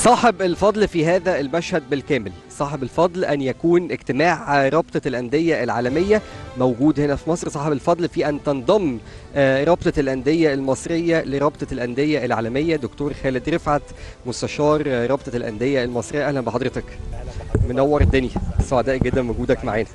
صاحب الفضل في هذا المشهد بالكامل صاحب الفضل أن يكون اجتماع رابطة الأندية العالمية موجود هنا في مصر صاحب الفضل في أن تنضم آه، رابطة الأندية المصرية لرابطة الأندية العالمية دكتور خالد رفعت مستشار آه، رابطة الأندية المصرية أهلا بحضرتك منور الدنيا سعداء جدا بوجودك معانا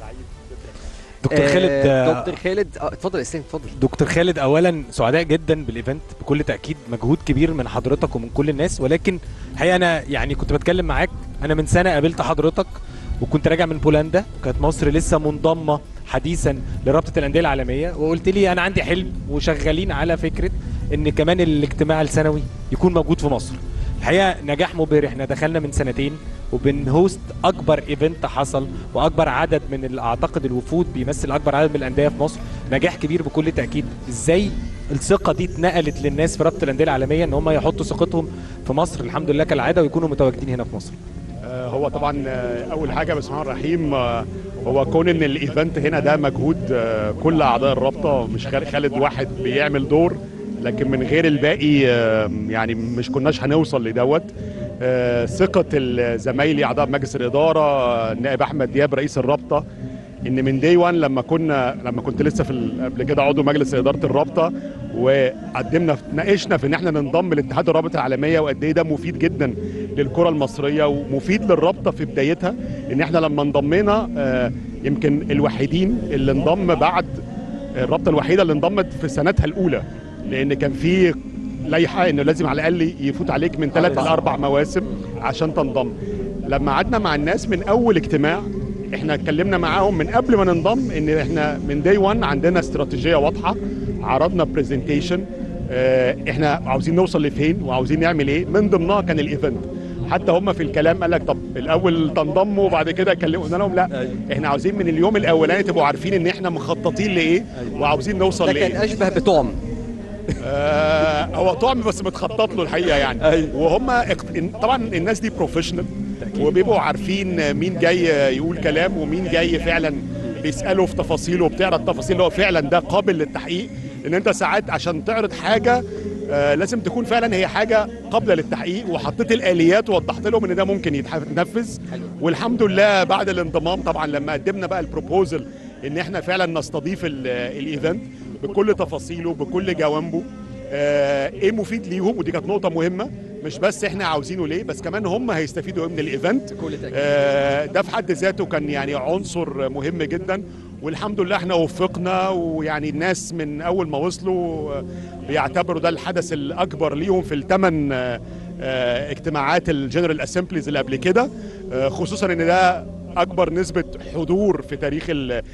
دكتور خالد آه، آه، دكتور خالد آه، اتفضل يا اسلام اتفضل دكتور خالد اولا سعداء جدا بالايفنت بكل تاكيد مجهود كبير من حضرتك ومن كل الناس ولكن الحقيقه انا يعني كنت بتكلم معاك انا من سنه قابلت حضرتك وكنت راجع من بولندا كانت مصر لسه منضمه حديثا لرابطه الانديه العالميه وقلت لي انا عندي حلم وشغالين على فكره ان كمان الاجتماع السنوي يكون موجود في مصر الحقيقه نجاح مبهر احنا دخلنا من سنتين وبنهوست اكبر ايفنت حصل واكبر عدد من ال- اعتقد الوفود بيمثل اكبر عدد من الانديه في مصر نجاح كبير بكل تاكيد ازاي الثقه دي اتنقلت للناس في رابطه الانديه العالميه ان هم يحطوا ثقتهم في مصر الحمد لله كالعاده ويكونوا متواجدين هنا في مصر آه، هو طبعا آه، اول حاجه بسم الله الرحمن الرحيم آه، هو كون ان الايفنت هنا ده مجهود آه، كل اعضاء الرابطه مش خالد خالد واحد بيعمل دور لكن من غير الباقي آه، يعني مش كناش هنوصل لدوت آه، ثقه زمايلي اعضاء مجلس الاداره آه، النائب احمد دياب رئيس الرابطه ان من دي 1 لما كنا لما كنت لسه في ال- قبل كده عضو مجلس اداره الرابطه وقدمنا ناقشنا في ان احنا ننضم لاتحاد الرابطه العالميه وقد ايه ده مفيد جدا للكره المصريه ومفيد للرابطه في بدايتها ان احنا لما انضمينا آه، يمكن الوحيدين اللي انضم بعد الرابطه الوحيده اللي انضمت في سنتها الاولى لان كان في لائحه انه لازم على الاقل يفوت عليك من ثلاث لاربع مواسم عشان تنضم لما قعدنا مع الناس من اول اجتماع احنا اتكلمنا معاهم من قبل ما ننضم ان احنا من داي 1 عندنا استراتيجيه واضحه عرضنا برزنتيشن احنا عاوزين نوصل لفين وعاوزين نعمل ايه من ضمنها كان الايفنت حتى هم في الكلام قال لك طب الاول تنضموا وبعد كده كلموا قلنا لهم لا احنا عاوزين من اليوم الاولاني تبقوا عارفين ان احنا مخططين لايه وعاوزين نوصل ده لايه كان أشبه بطعم آه هو طعم بس متخطط له الحقيقه يعني أيوة. وهم اقت... طبعا الناس دي بروفيشنال وبيبقوا عارفين مين جاي يقول كلام ومين جاي فعلا بيسالوا في تفاصيله وبتعرض التفاصيل اللي هو فعلا ده قابل للتحقيق لان انت ساعات عشان تعرض حاجه آه لازم تكون فعلا هي حاجه قابله للتحقيق وحطيت الاليات ووضحت لهم ان ده ممكن يتح- يتنفذ والحمد لله بعد الانضمام طبعا لما قدمنا بقى البروبوزل ان احنا فعلا نستضيف ال- الايفنت بكل تفاصيله بكل جوانبه آه، ايه مفيد ليهم ودي كانت نقطه مهمه مش بس احنا عاوزينه ليه بس كمان هم هيستفيدوا إيه من الايفنت بكل تأكيد. آه، ده في حد ذاته كان يعني عنصر مهم جدا والحمد لله احنا وفقنا ويعني الناس من اول ما وصلوا آه، بيعتبروا ده الحدث الاكبر ليهم في الثمان اجتماعات الجنرال اسمبليز اللي قبل كده آه، خصوصا ان ده اكبر نسبه حضور في تاريخ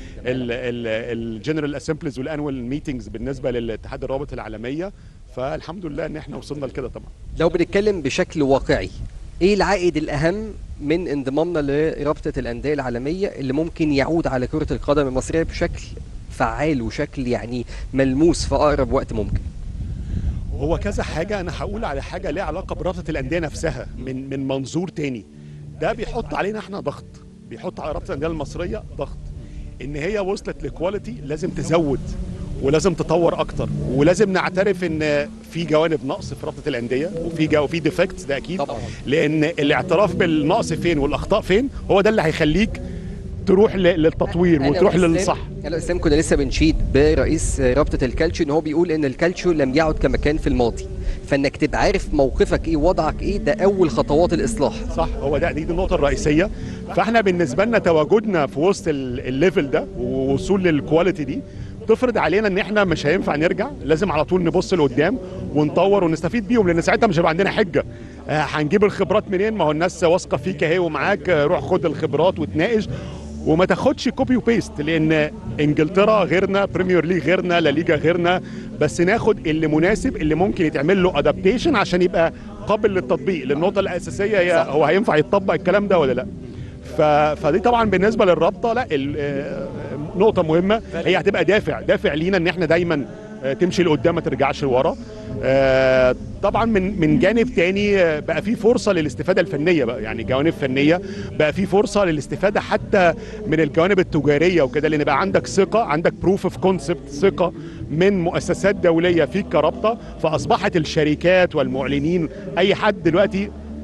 الجنرال اسمبليز والانوال ميتنجز بالنسبه للاتحاد الرابط العالميه فالحمد لله ان احنا وصلنا لكده طبعا لو بنتكلم بشكل واقعي ايه العائد الاهم من انضمامنا لرابطه الانديه العالميه اللي ممكن يعود على كره القدم المصريه بشكل فعال وشكل يعني ملموس في اقرب وقت ممكن هو كذا حاجة أنا هقول على حاجة ليها علاقة برابطة الأندية نفسها من من منظور تاني ده بيحط علينا احنا ضغط بيحط على رابطة الأندية المصرية ضغط إن هي وصلت لكواليتي لازم تزود ولازم تطور أكتر ولازم نعترف إن في جوانب نقص في رابطة الأندية وفي جو وفي ديفكتس ده أكيد طبعاً. لأن الاعتراف بالنقص فين والأخطاء فين هو ده اللي هيخليك تروح ل- للتطوير أنا وتروح وإسلام- للصح انا واسلام كنا لسه بنشيد برئيس رابطه الكالتشو ان هو بيقول ان الكالتشو لم يعد كما كان في الماضي فانك تبقى عارف موقفك ايه وضعك ايه ده اول خطوات الاصلاح صح هو ده دي دي النقطة الرئيسية فاحنا بالنسبة لنا تواجدنا في وسط ال- الليفل ده ووصول للكواليتي دي تفرض علينا ان احنا مش هينفع نرجع لازم على طول نبص لقدام ونطور ونستفيد بيهم لان ساعتها مش هيبقى عندنا حجه آه، هنجيب الخبرات منين ما هو الناس واثقه فيك اهي ومعاك آه، روح خد الخبرات وتناقش وما تاخدش كوبي وبيست لان انجلترا غيرنا بريمير ليج غيرنا لا ليجا غيرنا بس ناخد اللي مناسب اللي ممكن يتعمل له ادابتيشن عشان يبقى قابل للتطبيق لان النقطه الاساسيه هي هو هينفع يتطبق الكلام ده ولا لا ف... فدي طبعا بالنسبه للرابطه لا ال... آه، نقطه مهمه هي هتبقى دافع دافع لينا ان احنا دايما آه، تمشي لقدام ما ترجعش لورا آه، طبعا من من جانب تاني آه، بقى في فرصه للاستفاده الفنيه بقى يعني جوانب فنيه بقى في فرصه للاستفاده حتى من الجوانب التجاريه وكده لان بقى عندك ثقه عندك بروف اوف كونسبت ثقه من مؤسسات دوليه فيك كرابطه فاصبحت الشركات والمعلنين اي حد دلوقتي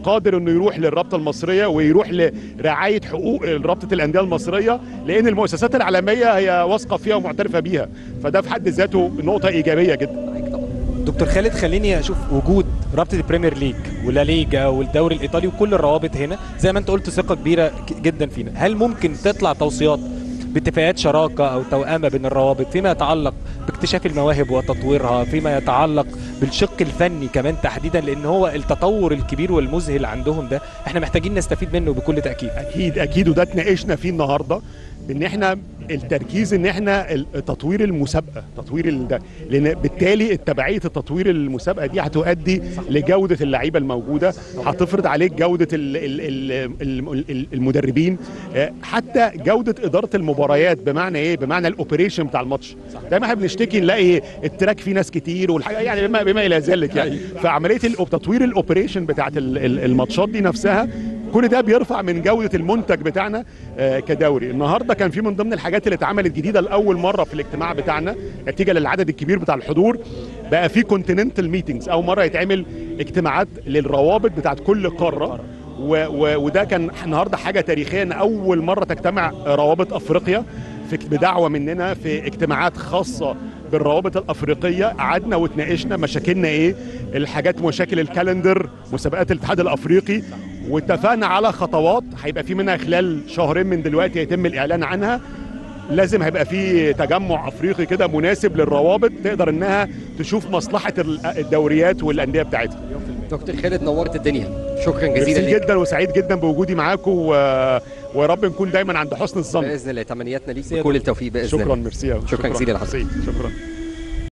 قادر انه يروح للرابطه المصريه ويروح لرعايه حقوق رابطه الانديه المصريه لان المؤسسات العالميه هي واثقه فيها ومعترفه بيها فده في حد ذاته نقطه ايجابيه جدا دكتور خالد خليني اشوف وجود رابطه البريمير ليج ولا ليجا والدوري الايطالي وكل الروابط هنا زي ما انت قلت ثقه كبيره ك- جدا فينا هل ممكن تطلع توصيات باتفاقات شراكه او توأمه بين الروابط فيما يتعلق باكتشاف المواهب وتطويرها فيما يتعلق بالشق الفني كمان تحديدا لان هو التطور الكبير والمذهل عندهم ده احنا محتاجين نستفيد منه بكل تاكيد اكيد اكيد وده اتناقشنا فيه النهارده ان احنا التركيز ان احنا ال- تطوير المسابقه تطوير ال- ده لان بالتالي تبعيه التطوير المسابقه دي هتؤدي لجوده اللعيبه الموجوده هتفرض عليك جوده ال ال ال ال ال المدربين آه، حتى جوده اداره المباريات بمعنى ايه بمعنى الاوبريشن بتاع الماتش دايما احنا بنشتكي نلاقي التراك فيه ناس كتير والحاجه يعني بما, بما الى ذلك يعني فعمليه الأوب- تطوير الاوبريشن بتاعت ال- ال- الماتشات دي نفسها كل ده بيرفع من جوده المنتج بتاعنا آه، كدوري النهارده كان في من ضمن الحاجات اللي اتعملت جديده لاول مره في الاجتماع بتاعنا نتيجه للعدد الكبير بتاع الحضور بقى في كونتيننتال ميتنجز اول مره يتعمل اجتماعات للروابط بتاعت كل قاره و و وده كان النهارده حاجه تاريخيه ان اول مره تجتمع روابط افريقيا في بدعوه مننا في اجتماعات خاصه بالروابط الافريقيه قعدنا واتناقشنا مشاكلنا ايه الحاجات مشاكل الكالندر مسابقات الاتحاد الافريقي واتفقنا على خطوات هيبقى في منها خلال شهرين من دلوقتي يتم الاعلان عنها لازم هيبقى في تجمع افريقي كده مناسب للروابط تقدر انها تشوف مصلحه ال- الدوريات والانديه بتاعتها دكتور خالد نورت الدنيا شكرا جزيلا ميرسي ليك جدا وسعيد جدا بوجودي معاكم و... ويا رب نكون دايما عند حسن الظن باذن الله تمنياتنا ليك بكل التوفيق باذن شكرا الله ميرسي شكراً جزيلا لحضرتك. ميرسي. شكرا